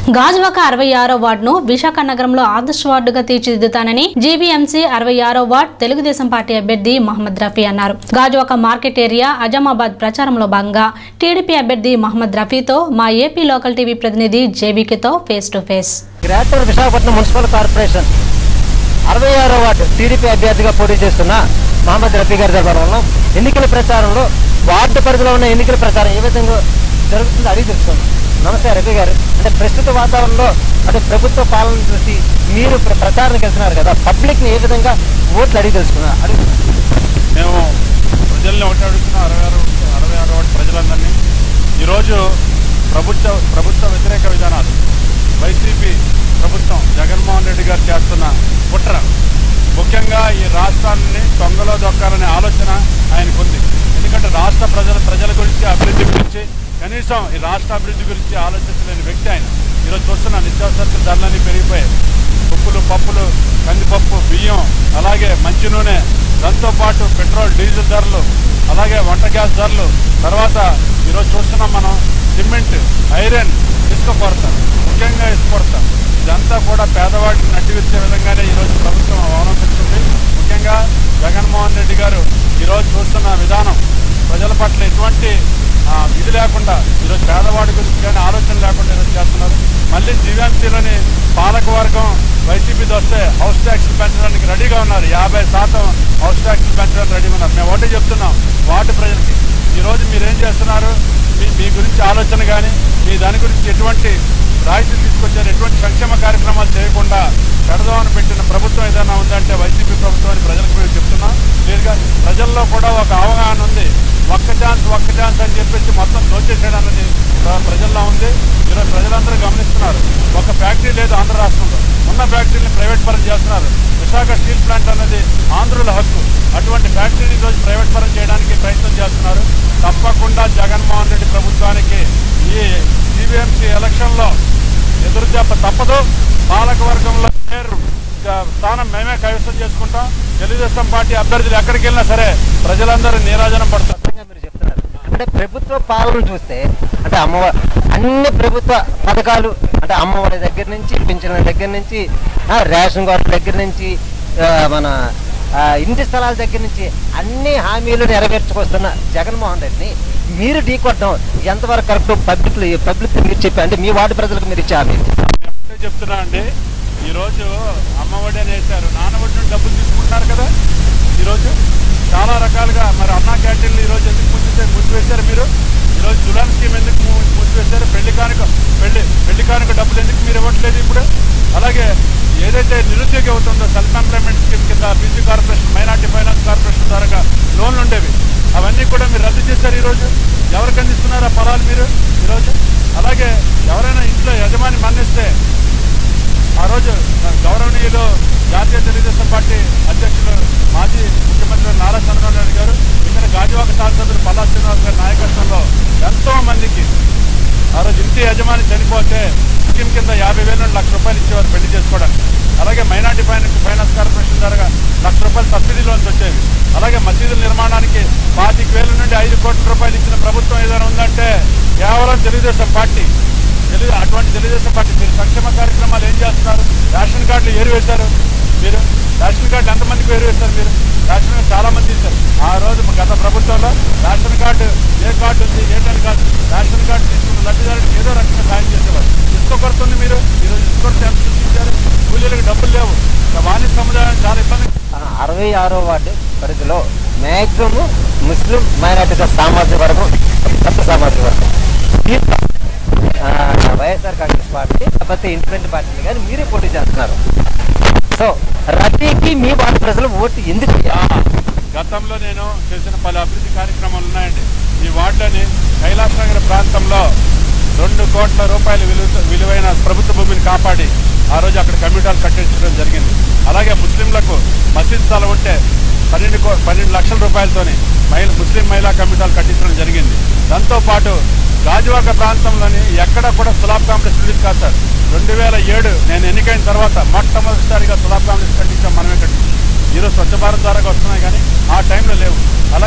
గాజువాక అరవై ఆరో వార్డును విశాఖ నగరంలో ఆదర్శ వార్డుగా తీర్చిదిద్దుతానని జీవీఎంసీ అరవై ఆరో వార్డ్ తెలుగుదేశం పార్టీ అభ్యర్థి మహమ్మద్ రఫీ అన్నారు గాజువాక మార్కెట్ ఏరియా అజామాబాద్ ప్రచారంలో భాగంగా టీడీపీ అభ్యర్థి మహమ్మద్ రఫీతో మా ఏపీ లోకల్ టీవీ ప్రతినిధి జేబీకేతో face to face greater Visakhapatnam municipal corporation అరవై ఆరో వార్డు టీడీపీ అభ్యర్థిగా పోటీ చేస్తున్న మహమ్మద్ రఫీ గారి దర్బారంలో ఎన్నికల ప్రచారంలో వార్డు పరిధిలో ఉన్న ఎన్నికల ప్రచారం ఏ విధంగా జరుగుతుందో అడిగి తెలుసుకోండి నమస్తే రఫీ గారు అంటే ప్రస్తుత వాతావరణంలో అంటే ప్రభుత్వ పాలన చూసి మీరు ప్ర- ప్రచారానికి వెళ్తున్నారు కదా పబ్లిక్ని ఏ విధంగా ఓట్లు అడిగి తెలుసుకున్నారు అడిగి మేము ప్రజల్ని ఒకటి అడుగుతున్న అరవై ఆరు అరవై ఆరు వాటి ప్రజలందరినీ ఈరోజు ప్రభుత్వ ప్రభుత్వ వ్యతిరేక విధానాలు వైసీపీ ప్రభుత్వం జగన్మోహన్ రెడ్డి గారు చేస్తున్న కుట్ర ముఖ్యంగా ఈ రాష్ట్రాన్ని తొంగలో దొక్కాలనే ఆలోచన ఆయనకుంది ఎందుకంటే రాష్ట్ర ప్రజల ప్రజల గురించి అభివృద్ధి గురించి కనీసం ఈ రాష్ట్ర అభివృద్ధి గురించి ఆలోచించలేని వ్యక్తి ఆయన ఈరోజు చూస్తున్న నిత్యావసర ధరలన్నీ పెరిగిపోయాయి ఉప్పులు పప్పులు కందిపప్పు బియ్యం అలాగే మంచి నూనె దాంతోపాటు పెట్రోల్ డీజిల్ ధరలు అలాగే వంట గ్యాస్ ధరలు తర్వాత ఈరోజు చూస్తున్నాం మనం సిమెంట్ ఐరన్ ఇసుక కొరత ముఖ్యంగా ఇసుక కొరత ఇదంతా కూడా పేదవాడికి నడ్డి విచ్చే విధంగానే ఈరోజు ప్రభుత్వం అవలంబిస్తుంది ముఖ్యంగా జగన్మోహన్ రెడ్డి గారు ఈరోజు చూస్తున్న విధానం ప్రజల పట్ల ఎటువంటి ఆ, ఇది లేకుండా ఈరోజు పేదవాడి గురించి కానీ ఆలోచన లేకుండా ఈరోజు చేస్తున్నారు మళ్ళీ జీవీఎంసీలోని పాలకవర్గం వైసీపీతో వస్తే హౌస్ ట్యాక్స్ పెంచడానికి రెడీగా ఉన్నారు యాభై శాతం హౌస్ ట్యాక్స్ పెంచడానికి రెడీగా ఉన్నారు మేము ఒకటే చెప్తున్నాం వార్డు ప్రజలకి ఈరోజు మీరు ఏం చేస్తున్నారు మీ మీ గురించి ఆలోచన కానీ మీ దాని గురించి ఎటువంటి రాయితీలు తీసుకొచ్చారు ఎటువంటి సంక్షేమ కార్యక్రమాలు చేయకుండా పెడదామని పెట్టిన ప్రభుత్వం ఏదైనా ఉందంటే వైసీపీ ప్రభుత్వం అని ప్రజలకు మేము చెప్తున్నాం క్లియర్గా ప్రజల్లో కూడా ఒక అవగాహన ఉంది ఒక్క ఛాన్స్ ఒక్క ఛాన్స్ అని చెప్పేసి మొత్తం దోచేసేయడం అనేది ప్ర- ప్రజల్లో ఉంది ఈరోజు ప్రజలందరూ గమనిస్తున్నారు ఒక ఫ్యాక్టరీ లేదు ఆంధ్ర రాష్ట్రంలో ఉన్న ఫ్యాక్టరీని ప్రైవేట్ పరం చేస్తున్నారు విశాఖ స్టీల్ ప్లాంట్ అనేది ఆంధ్రుల హక్కు అటువంటి ఫ్యాక్టరీని ఈరోజు ప్రైవేట్ పరం చేయడానికి ప్రయత్నం చేస్తున్నారు తప్పకుండా జగన్మోహన్ రెడ్డి ప్రభుత్వానికి ఈ సిబిఎంసి ఎలక్షన్లో ఎదురుదెబ్బ తప్పదు పాలకవర్గంలో పేరు ఆ, స్థానం మేమే కైవసం చేసుకుంటాం తెలుగుదేశం పార్టీ అభ్యర్థులు ఎక్కడికి వెళ్ళినా సరే ప్రజలందరూ నీరాజనం పడతారు స్పష్టంగా మీరు చెప్తున్నారు అంటే ప్రభుత్వ పాలన చూస్తే అంటే అమ్మవారి అన్ని ప్రభుత్వ పథకాలు అంటే అమ్మఒడి దగ్గర నుంచి పింఛన్ల దగ్గర నుంచి ఆ, రేషన్ కార్డు దగ్గర నుంచి ఆ, మన ఆ, ఇంటి స్థలాల దగ్గర నుంచి అన్ని హామీలు నెరవేర్చుకొస్తున్న జగన్మోహన్ రెడ్డిని మీరు ఢీకొట్టడం ఎంతవరకు కరెక్ట్ పబ్లిక్ పబ్లిక్ మీరు చెప్పి అంటే మీ వార్డు ప్రజలకు మీరు ఇచ్చే హామీ ఒకటే చెప్తున్నా అండి ఈరోజు అమ్మఒడి అని వేశారు నాన్నఒడి నుండి డబ్బులు తీసుకుంటున్నారు కదా ఈరోజు చాలా రకాలుగా మరి అన్నా క్యాంటీన్లు ఈరోజు ఎందుకు ముందు ముంచివేశారు మీరు ఈరోజు దులాన్ స్కీమ్ ఎందుకు ము- ముంచివేశారు పెళ్లి కానుక పెళ్లి పెళ్లి కానుక డబ్బులు ఎందుకు మీరు ఇవ్వట్లేదు ఇప్పుడు అలాగే ఏదైతే నిరుద్యోగ అవుతుందో సెల్ఫ్ ఎంప్లాయ్మెంట్ స్కీమ్ కింద BC corporation minority finance corporation ద్వారా లోన్లు ఉండేవి అవన్నీ కూడా మీరు రద్దు చేశారు ఈరోజు ఎవరికి అందిస్తున్నారు ఆ ఫలాలు మీరు ఈరోజు అలాగే ఎవరైనా ఇంట్లో యజమాని మన్నిస్తే ఆ రోజు గౌరవనీయులు జాతీయ తెలుగుదేశం పార్టీ అధ్యక్షులు మాజీ ముఖ్యమంత్రి నారా చంద్రబాబు నాయుడు గారు ఇక్కడ గాజువాక శాసనసభ్యులు పల్లా శ్రీనివాస్ గారి నాయకత్వంలో ఎంతో మందికి ఆ రోజు ఇంటి యజమాని చనిపోతే స్కీమ్ కింద యాభై వేల నుండి లక్ష రూపాయలు ఇచ్చేవారు పెళ్లి చేసుకోవడానికి అలాగే మైనార్టీ ఫైనాన్స్ ఫైనాన్స్ కార్పొరేషన్ ద్వారా లక్ష రూపాయలు సబ్సిడీ లోన్స్ వచ్చేవి అలాగే మసీదుల నిర్మాణానికి పాతిక వేల నుండి ఐదు కోట్ల రూపాయలు ఇచ్చిన ప్రభుత్వం ఏదైనా ఉందంటే కేవలం తెలుగుదేశం పార్టీ తెలుగు అటువంటి తెలుగుదేశం పార్టీ మీరు సంక్షేమ కార్యక్రమాలు ఏం చేస్తున్నారు రేషన్ కార్డులు ఏరు వేశారు మీరు రేషన్ కార్డు ఎంతమందికి ఏరు వేశారు మీరు రేషన్ కార్డు చాలా మంది ఇచ్చారు ఆ రోజు గత ప్రభుత్వంలో రేషన్ కార్డు ఏ కార్డు ఉంది ఏంటని కాదు రేషన్ కార్డు తీసుకున్న లబ్ధిదారుడికి ఏదో రకంగా సాయం చేసేవారు ఇసుక కొరత ఉంది మీరు ఈరోజు ఇసుక కొరత ఎంత సృష్టించారు కూలీలకు డబ్బులు లేవు వాణి సముదాయం చాలా ఇబ్బంది అరవై ఆరో వార్డు పరిధిలో మ్యాక్సిమం ముస్లిం మైనార్టీ సామాజిక వర్గం పెద్ద సామాజిక వర్గం దీంట్లో, ఆ, వైఎస్ఆర్ కాంగ్రెస్ పార్టీ లేకపోతే ఇండిపెండెంట్ పార్టీలు కానీ మీరే పోటీ చేస్తున్నారు సో రద్దీకి మీ వార్డు ప్రజలు ఓటు ఎందుకు ఆ, వేయాలి? గతంలో నేను చేసిన పలు అభివృద్ధి కార్యక్రమాలు ఉన్నాయండి ఈ వార్డులోని కైలాస నగర్ ప్రాంతంలో రెండు కోట్ల రూపాయల విలువ విలువైన ప్రభుత్వ భూమిని కాపాడి ఆ రోజు అక్కడ కమ్యూనిటాలు కట్టించడం జరిగింది అలాగే ముస్లింలకు మసీద్ స్థలం ఉంటే పన్నెండు కో పన్నెండు లక్షల రూపాయలతోని మహిళ ముస్లిం మహిళా కమ్యూనిటాలు కట్టించడం జరిగింది దాంతోపాటు గాజువాక ప్రాంతంలోని ఎక్కడ కూడా సులాబ్ కాంప్లెక్స్ రిలీజ్ కాదు సార్ రెండు వేల ఏడు నేను ఎన్నికైన తర్వాత మొట్టమొదటిసారిగా సులాబ్ కాంప్లెక్స్ కట్టించాం మనమే కట్టించాం ఈరోజు స్వచ్ఛ భారత్ ద్వారా వస్తున్నాయి కానీ ఆ టైంలో లేవు అలాగే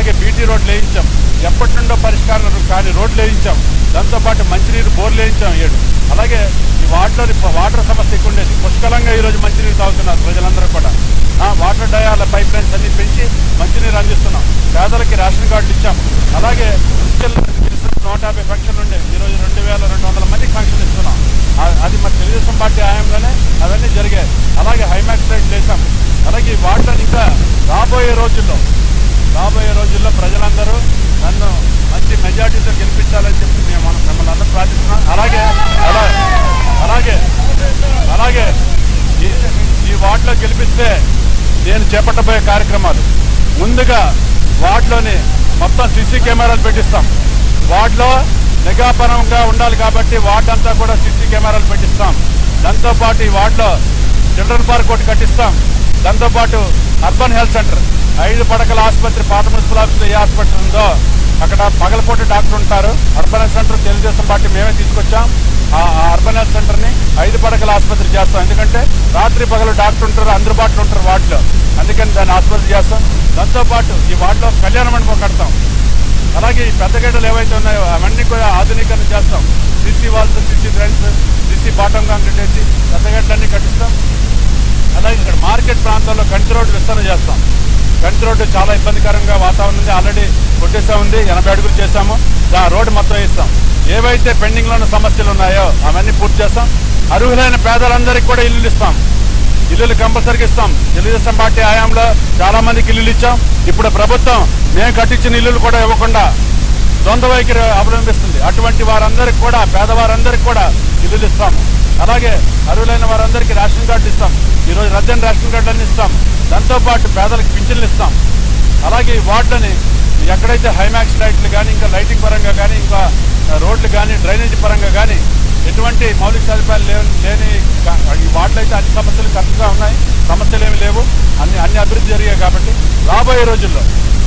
అలాగే బీటీ రోడ్లు వేయించాం ఎప్పటి నుండో పరిష్కారం కానీ రోడ్లు వేయించాం దాంతోపాటు మంచినీరు బోర్లు వేయించాం ఏడు అలాగే ఈ వాటర్ వాటర్ సమస్య ఎక్కువ ఉండేది పుష్కలంగా ఈరోజు మంచినీరు తాగుతున్నారు ప్రజలందరూ కూడా ఆ, వాటర్ డయాల పైప్ లైన్స్ అన్ని పెంచి మంచినీరు అందిస్తున్నాం పేదలకి రేషన్ కార్డులు ఇచ్చాం అలాగే మున్సిపల్ నూట యాభై ఫంక్షన్ ఉండే ఈరోజు రెండు వేల రెండు వందల మందికి ఫంక్షన్ ఇస్తున్నాం ఆ- అది మరి తెలుగుదేశం పార్టీ హయాంలోనే అవన్నీ జరిగాయి అలాగే హైమాక్స్ రేట్లు వేసాం అలాగే ఈ వాటర్ ఇంకా రాబోయే రోజుల్లో రాబోయే రోజుల్లో ప్రజలందరూ నన్ను మంచి మెజార్టీతో గెలిపించాలని చెప్పి మేము మన- మిమ్మల్ని అందరూ ప్రార్థిస్తున్నాం అలాగే అలా- అలాగే అలాగే ఈ- ఈ వార్డులో గెలిపిస్తే నేను చేపట్టబోయే కార్యక్రమాలు ముందుగా వార్డులోని మొత్తం సీసీ కెమెరాలు పెట్టిస్తాం వార్డులో నిఘాపరంగా ఉండాలి కాబట్టి వార్డు అంతా కూడా సీసీ కెమెరాలు పెట్టిస్తాం దాంతోపాటు ఈ వార్డులో చిల్డ్రన్ పార్క్ ఒకటి కట్టిస్తాం దాంతోపాటు అర్బన్ హెల్త్ సెంటర్ ఐదు పడకల ఆసుపత్రి పాత మున్సిపల్ ఆఫీస్లో ఏ హాస్పిటల్ ఉందో అక్కడ పగలపూట డాక్టర్ ఉంటారు urban health centre Telugu Desam party మేమే తీసుకొచ్చాం ఆ ఆ అర్బన్ హెల్త్ సెంటర్ని ఐదు పడకల ఆసుపత్రి చేస్తాం ఎందుకంటే రాత్రి పగలు డాక్టర్ ఉంటారు అందుబాటులో ఉంటారు వార్డులో అందుకని దాన్ని ఆసుపత్రి చేస్తాం దాంతోపాటు ఈ వార్డులో కళ్యాణ మండపం కడతాం అలాగే ఈ పెద్ద గడ్డలు ఏవైతే ఉన్నాయో అవన్నీ కూడా ఆధునీకరణ చేస్తాం CC walls CC drains CC bottom concrete వేసి పెద్ద గడ్డలన్నీ కట్టిస్తాం అలాగే ఇక్కడ మార్కెట్ ప్రాంతాల్లో కంటి రోడ్డు విస్తరణ చేస్తాం కంటి రోడ్డు చాలా ఇబ్బందికరంగా వాతావరణం ఉంది ఆల్రెడీ కొట్టేసా ఉంది ఎనభై అడుగులు చేశాము ఆ రోడ్డు మొత్తం వేస్తాం ఏవైతే పెండింగ్ లో ఉన్న సమస్యలు ఉన్నాయో అవన్నీ పూర్తి చేస్తాం అర్హులైన పేదలందరికీ కూడా ఇల్లు ఇస్తాం ఇల్లులు కంపల్సరీగా ఇస్తాం తెలుగుదేశం పార్టీ హయాంలో చాలా మందికి ఇల్లులు ఇచ్చాం ఇప్పుడు ప్రభుత్వం మేము కట్టించిన ఇల్లులు కూడా ఇవ్వకుండా ద్వంద్వ వైఖరి అవలంబిస్తుంది అటువంటి వారందరికి కూడా పేదవారందరికి కూడా ఇల్లులు ఇస్తాము అలాగే అర్హులైన వారందరికీ రేషన్ కార్డులు ఇస్తాం ఈరోజు రద్దెన రేషన్ కార్డులన్నీ ఇస్తాం దాంతోపాటు పేదలకు పింఛన్లు ఇస్తాం అలాగే ఈ వార్డులని ఎక్కడైతే హైమాక్స్ లైట్లు కానీ ఇంకా లైటింగ్ పరంగా కానీ ఇంకా రోడ్లు కానీ డ్రైనేజీ పరంగా కానీ ఎటువంటి మౌలిక సదుపాయాలు లేని లేని కా- ఈ వార్డులో అయితే అన్ని సమస్యలు కరెక్ట్గా ఉన్నాయి సమస్యలు ఏమి లేవు అన్ని అన్ని అభివృద్ధి జరిగాయి కాబట్టి రాబోయే రోజుల్లో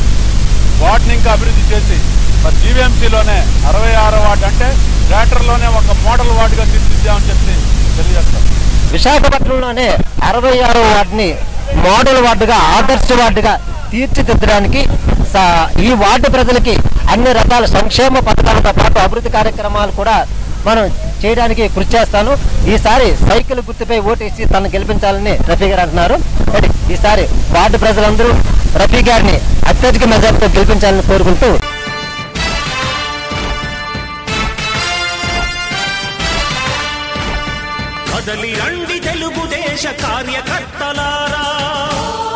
వార్డుని ఇంకా అభివృద్ధి చేసి మరి జీవీఎంసీలోనే అరవై ఆరో వార్డు అంటే గ్రేటర్లోనే ఒక మోడల్ వార్డుగా తీర్చిదిద్దామని చెప్పి తెలియజేస్తాం విశాఖపట్నంలోనే అరవై ఆరో వార్డుని మోడల్ వార్డుగా ఆదర్శ వార్డుగా తీర్చిదిద్దడానికి స- ఈ వార్డు ప్రజలకి అన్ని రకాల సంక్షేమ పథకాలతో పాటు అభివృద్ధి కార్యక్రమాలు కూడా మనం చేయడానికి కృషి చేస్తాను ఈసారి సైకిల్ గుర్తుపై ఓటేసి తను గెలిపించాలని రఫీ గారు అంటున్నారు మరి ఈసారి వార్డు ప్రజలందరూ రఫీ గారిని అత్యధిక మెజార్టీతో గెలిపించాలని కోరుకుంటూ కదలి రండి తెలుగుదేశ కార్యకర్తలారా